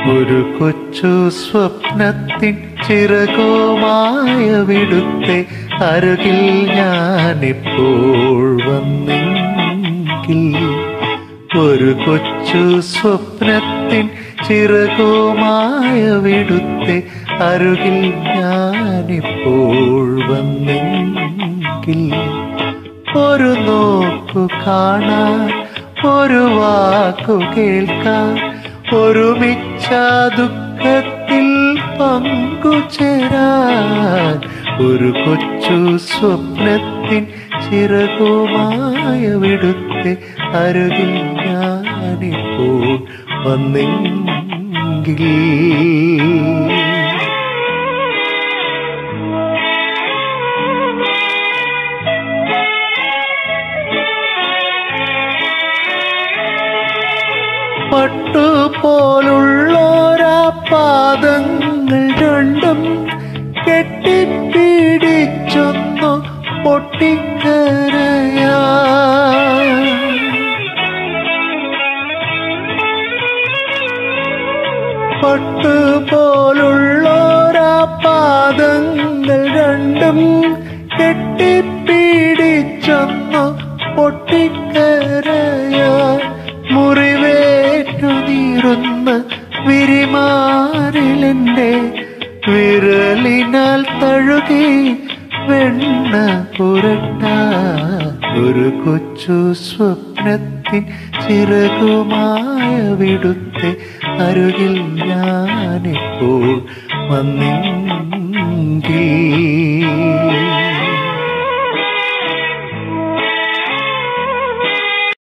ഒരു കൊച്ചു സ്വപ്നത്തിൻ ചിറകുമായ വിടുത്തെ അരുകിൽ ഞാനിപ്പോൾ വന്നെങ്കിൽ ഒരു കൊച്ചു സ്വപ്നത്തിൻ ചിറകുമായ വിടുത്തെ അരുകിൽ ഞാനിപ്പോൾ വന്നെങ്കിൽ ഒരു നോക്കു കാണാൻ ഒരു വാക്കു കേൾക്കാൻ ഒരുമിച്ച ദുഃഖത്തിൽ പങ്കുചേരാൻ ഒരു കൊച്ചു സ്വപ്നത്തിൻ ചിറകുമായ വിടുത്തെ അരുകിൽ ഞാനിപ്പോൾ വന്നെങ്കിൽ പട്ടുപോലുള്ളോരാ പാദങ്ങൾ രണ്ടും കെട്ടിപ്പിടിച്ചൊന്നു പൊട്ടിക്കരയാ പട്ടുപോലുള്ളോരാ പാദങ്ങൾ രണ്ടും കെട്ടിപ്പിടിച്ചൊന്നു പൊട്ടിക്കരയാ മുറിവേറ്റു നീറുന്ന വിരിമാറിലെന്റെ വിരലിനാൽ തഴുകി വെണ്ണ പുരട്ട ഒരു കൊച്ചു സ്വപ്നത്തിൻ ചിറകുമായ വിടുത്തെ അരുകിൽ ഞാനിപ്പോൾ വന്നില്ല